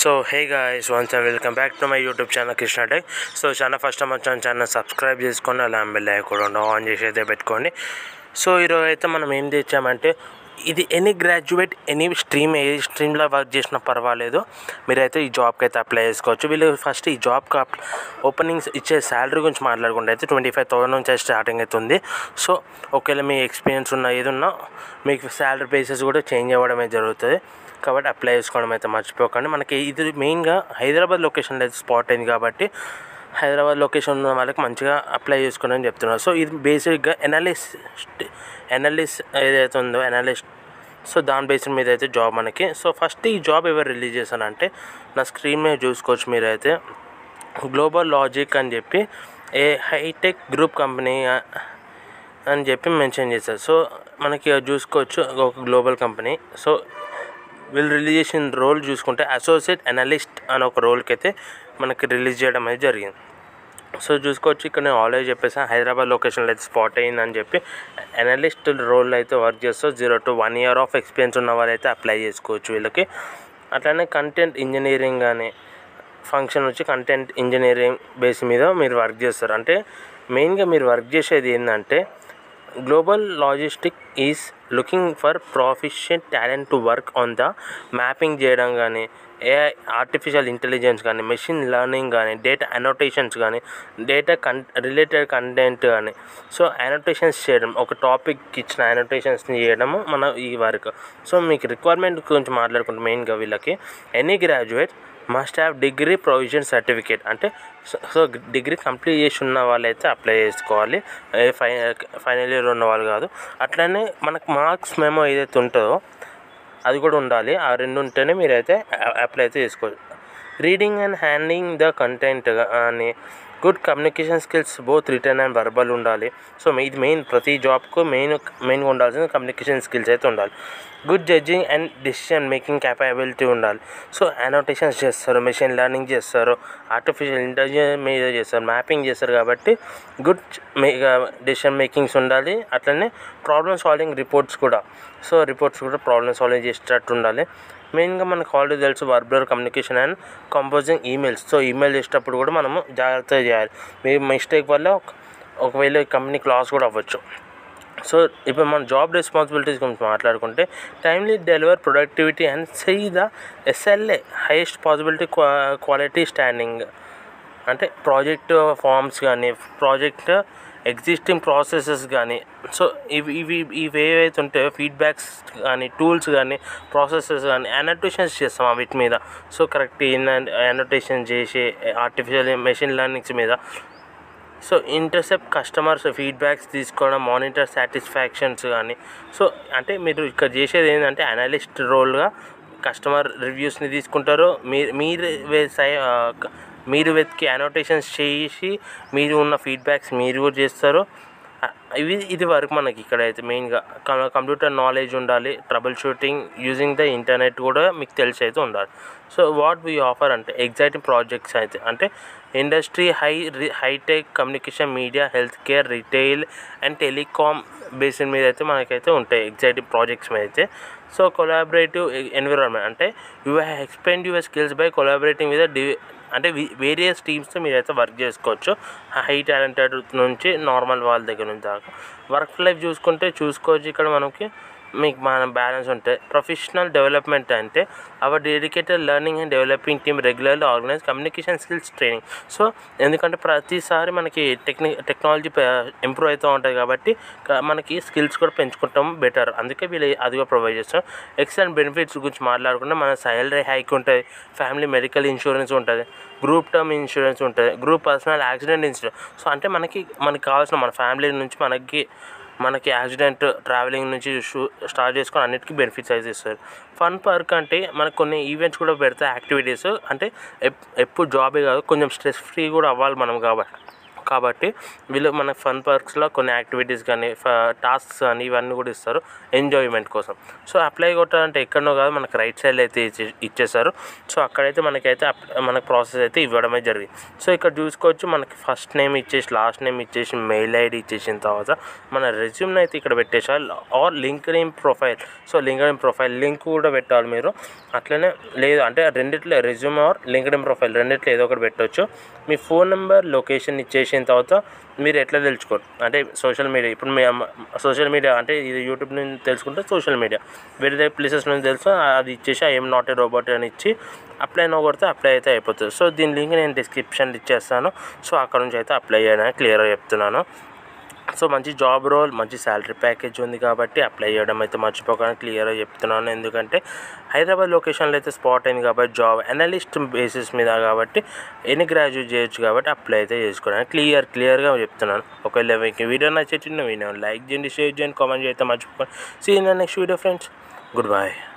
so hey guys once and welcome back to my YouTube channel Krishna tech so చాలా first time వచ్చాను channel subscribe చేసుకొని అలా bell కూడా on చేసి అయితే పెట్టుకోండి సో ఈరోజు అయితే మనం ఏం తెచ్చామంటే ఇది ఎనీ గ్రాడ్యుయేట్ ఎనీ స్ట్రీమ్ ఏ స్ట్రీమ్లో వర్క్ చేసినా పర్వాలేదు మీరైతే ఈ జాబ్కి అయితే అప్లై చేసుకోవచ్చు వీళ్ళు ఫస్ట్ ఈ జాబ్కి ఓపెనింగ్స్ ఇచ్చే శాలరీ గురించి మాట్లాడుకుంటే అయితే ట్వంటీ ఫైవ్ థౌసండ్ నుంచి స్టార్టింగ్ అవుతుంది సో ఒకవేళ మీ ఎక్స్పీరియన్స్ ఉన్న ఏది ఉన్నా మీకు శాలరీ బేసెస్ కూడా చేంజ్ అవ్వడమే జరుగుతుంది కాబట్టి అప్లై చేసుకోవడం అయితే మర్చిపోకండి మనకి ఇది మెయిన్గా హైదరాబాద్ లొకేషన్లో అయితే స్పాట్ అయింది కాబట్టి హైదరాబాద్ లొకేషన్ ఉన్న వాళ్ళకి మంచిగా అప్లై చేసుకోండి అని చెప్తున్నారు సో ఇది బేసిక్గా ఎనాలిస్ట్ ఎనాలిస్ట్ ఏదైతే ఉందో ఎనాలిస్ట్ సో దాని బేసిస్ మీద అయితే జాబ్ మనకి సో ఫస్ట్ ఈ జాబ్ ఎవరు రిలీజ్ చేశానంటే నా స్క్రీన్ మీద చూసుకోవచ్చు మీరైతే గ్లోబల్ లాజిక్ అని చెప్పి ఏ హైటెక్ గ్రూప్ కంపెనీ అని చెప్పి మెన్షన్ చేశారు సో మనకి చూసుకోవచ్చు ఒక గ్లోబల్ కంపెనీ సో వీళ్ళు రిలీజ్ చేసిన రోల్ చూసుకుంటే అసోసియేట్ అనలిస్ట్ అని ఒక రోల్కి అయితే మనకి రిలీజ్ చేయడం అనేది జరిగింది సో చూసుకోవచ్చు ఇక్కడ నేను ఆల్రెడీ చెప్పేసాను హైదరాబాద్ లొకేషన్లో అయితే స్పాట్ అయిందని చెప్పి అనలిస్ట్ రోల్ అయితే వర్క్ చేస్తూ zero to one year of experience ఉన్న వాళ్ళైతే అప్లై చేసుకోవచ్చు వీళ్ళకి అట్లానే కంటెంట్ ఇంజనీరింగ్ కానీ ఫంక్షన్ వచ్చి కంటెంట్ ఇంజనీరింగ్ బేస్ మీద మీరు వర్క్ చేస్తారు అంటే మెయిన్గా మీరు వర్క్ చేసేది ఏంటంటే global logistic is looking for proficient talent to work on the mapping చేయడం కానీ ఏఐ ఆర్టిఫిషియల్ ఇంటెలిజెన్స్ కానీ మెషిన్ లెర్నింగ్ కానీ డేటా అనోటేషన్స్ కానీ డేటా కన్ రిలేటెడ్ కంటెంట్ కానీ సో అనోటేషన్స్ చేయడం ఒక టాపిక్ ఇచ్చిన అనోటేషన్స్ని చేయడము మన ఈ వర్క్ సో మీకు రిక్వైర్మెంట్ గురించి మాట్లాడుకుంటే మెయిన్గా వీళ్ళకి any graduate must have degree provision certificate అంటే సో డిగ్రీ కంప్లీట్ చేసి ఉన్న వాళ్ళైతే అప్లై చేసుకోవాలి ఫై ఫైనల్ ఇయర్ ఉన్న వాళ్ళు కాదు అట్లనే మనకు మార్క్స్ మెమో ఏదైతే ఉంటుందో అది కూడా ఉండాలి ఆ రెండు ఉంటేనే మీరైతే అప్లై అయితే చేసుకోవచ్చు reading and handing the content అని good communication skills both written and verbal ఉండాలి సో ఇది మెయిన్ ప్రతి జాబ్కు మెయిన్ మెయిన్గా ఉండాల్సిన కమ్యూనికేషన్ స్కిల్స్ అయితే ఉండాలి good judging and decision making capability ఉండాలి సో అనోటేషన్స్ చేస్తారు మెషిన్ లెర్నింగ్ చేస్తారు ఆర్టిఫిషియల్ ఇంటెలిజెన్స్ మీద చేస్తారు మ్యాపింగ్ చేస్తారు కాబట్టి గుడ్ డిసిషన్ మేకింగ్స్ ఉండాలి అట్లనే ప్రాబ్లమ్ సాల్వింగ్ రిపోర్ట్స్ కూడా సో రిపోర్ట్స్ కూడా ప్రాబ్లమ్ సాల్వింగ్ చేసేటట్టు ఉండాలి మెయిన్గా మనకు ఆల్రెడీ తెలుసు verbal communication and composing emails so email చేసేటప్పుడు కూడా మనము జాగ్రత్తగా చేయాలి మీ మిస్టేక్ వల్ల ఒకవేళ కంపెనీకి లాస్ కూడా అవ్వచ్చు సో ఇప్పుడు మన జాబ్ రెస్పాన్సిబిలిటీస్ గురించి మాట్లాడుకుంటే timely deliver productivity and see the SLA highest possibility quality standing అంటే ప్రాజెక్ట్ ఫార్మ్స్ కానీ ప్రాజెక్ట్ ఎగ్జిస్టింగ్ ప్రాసెసెస్ కానీ సో ఇవి ఇవి ఇవి ఏవైతే ఉంటాయో ఫీడ్బ్యాక్స్ కానీ టూల్స్ కానీ ప్రాసెసెస్ కానీ అనోటేషన్స్ చేస్తాం వీటి మీద సో కరెక్ట్ అనోటేషన్ చేసి ఆర్టిఫిషియల్ మెషిన్ లెర్నింగ్స్ మీద సో ఇంటర్సెప్ట్ కస్టమర్స్ ఫీడ్బ్యాక్స్ తీసుకోవడం మానిటర్ సాటిస్ఫాక్షన్స్ కానీ సో అంటే మీరు ఇక్కడ చేసేది ఏంటంటే అనలిస్ట్ రోల్గా కస్టమర్ రివ్యూస్ని తీసుకుంటారు మీరు మీరు మీరు వెతికి అనోటేషన్స్ చేసి మీరు ఉన్న ఫీడ్బ్యాక్స్ మీరు కూడా చేస్తారు ఇవి ఇది వరకు మనకి ఇక్కడైతే మెయిన్గా కంప్యూటర్ నాలెడ్జ్ ఉండాలి troubleshooting using the internet కూడా మీకు తెలిసి అయితే ఉండాలి సో వాట్ వీ ఆఫర్ అంటే ఎగ్జైటింగ్ ప్రాజెక్ట్స్ అయితే అంటే industry high high tech communication media healthcare retail and telecom basis మీద అయితే మనకైతే ఉంటాయి ఎగ్జైటింగ్ ప్రాజెక్ట్స్ మీద అయితే సో కొలాబరేటివ్ ఎన్విరాన్మెంట్ అంటే you have expend your skills by collaborating with the అంటే వేరియస్ టీమ్స్తో మీరైతే వర్క్ చేసుకోవచ్చు హై టాలెంటెడ్ నుంచి నార్మల్ వాళ్ళ దగ్గర నుంచి దాకా వర్క్ లైఫ్ చూసుకుంటే చూసుకోవచ్చు ఇక్కడ మనకి మీకు మన బ్యాలెన్స్ ఉంటాయి ప్రొఫెషనల్ డెవలప్మెంట్ అంటే our dedicated learning and developing team regularly organize communication skills training so ఎందుకంటే ప్రతిసారి మనకి టెక్ని టెక్నాలజీ ఇంప్రూవ్ అవుతూ ఉంటుంది కాబట్టి మనకి స్కిల్స్ కూడా పెంచుకుంటాం బెటర్ అందుకే వీళ్ళు అది కూడా ప్రొవైడ్ చేస్తాం ఎక్సలెంట్ బెనిఫిట్స్ గురించి మాట్లాడుకుంటే మన సాలరీ హైక్ ఉంటుంది ఫ్యామిలీ మెడికల్ ఇన్సూరెన్స్ ఉంటుంది గ్రూప్ టర్మ్ ఇన్సూరెన్స్ ఉంటుంది group personal accident insurance so అంటే మనకి మనకి కావాల్సిన మన ఫ్యామిలీ నుంచి మనకి మనకి యాక్సిడెంట్ ట్రావెలింగ్ నుంచి స్టార్ట్ చేసుకొని అన్నిటికీ బెనిఫిట్స్ అయితే ఇస్తారు ఫన్ పార్క్ అంటే మనకు కొన్ని ఈవెంట్స్ కూడా పెడతాయి యాక్టివిటీస్ అంటే ఎప్పుడు జాబే కాదు కొంచెం స్ట్రెస్ ఫ్రీ కూడా అవ్వాలి మనం కాబట్టి కాబట్టి వీళ్ళు మన ఫన్ పార్క్స్లో కొన్ని యాక్టివిటీస్ కానీ టాస్క్స్ కానీ ఇవన్నీ కూడా ఇస్తారు ఎంజాయ్మెంట్ కోసం సో అప్లై కొట్టాలంటే ఎక్కడనో కాదు మనకు రైట్ సైడ్ అయితే ఇచ్చే ఇచ్చేసారు సో అక్కడైతే మనకైతే అప్- మనకు ప్రాసెస్ అయితే ఇవ్వడమే జరిగింది సో ఇక్కడ చూసుకోవచ్చు మనకి ఫస్ట్ నేమ్ ఇచ్చేసి లాస్ట్ నేమ్ ఇచ్చేసి మెయిల్ ఐడి ఇచ్చేసిన తర్వాత మన రెజ్యూమ్ని అయితే ఇక్కడ పెట్టేసాలి or LinkedIn profile so LinkedIn profile link కూడా పెట్టాలి మీరు అట్లనే లేదు అంటే రెండిట్లో resume or LinkedIn profile రెండిట్లో ఏదో ఒకటి పెట్టవచ్చు మీ ఫోన్ నెంబర్ లొకేషన్ ఇచ్చేసిన తర్వాత మీరు ఎట్లా తెలుసుకోరు అంటే సోషల్ మీడియా ఇప్పుడు మీ సోషల్ మీడియా అంటే ఇది యూట్యూబ్ నుంచి తెలుసుకుంటే సోషల్ మీడియా వేరే ప్లేసెస్ నుంచి తెలుసు అది ఇచ్చేసి ఐఎమ్ నాట్ ఏ రోబోట్ అని ఇచ్చి అప్లై నో కొడితే అప్లై అయితే అయిపోతుంది సో దీని లింక్ నేను డిస్క్రిప్షన్లో ఇచ్చేస్తాను సో అక్కడ నుంచి అయితే అప్లై చేయడానికి క్లియర్గా చెప్తున్నాను సో మంచి జాబ్ రోల్ మంచి శాలరీ ప్యాకేజ్ ఉంది కాబట్టి అప్లై చేయడం అయితే మర్చిపోకుండా క్లియర్గా చెప్తున్నాను ఎందుకంటే హైదరాబాద్ లొకేషన్లో అయితే స్పాట్ అయింది కాబట్టి జాబ్ అనలిస్ట్ బేసిస్ మీద కాబట్టి ఎన్ని గ్రాడ్యుయేట్ చేయొచ్చు కాబట్టి అప్లై అయితే చేసుకోవడానికి క్లియర్ క్లియర్గా చెప్తున్నాను ఒకవేళ మీకు వీడియో నచ్చేటి వీడియో లైక్ చేయండి షేర్ చేయండి కామెంట్ చేస్తే మర్చిపోకండి see next video friends good bye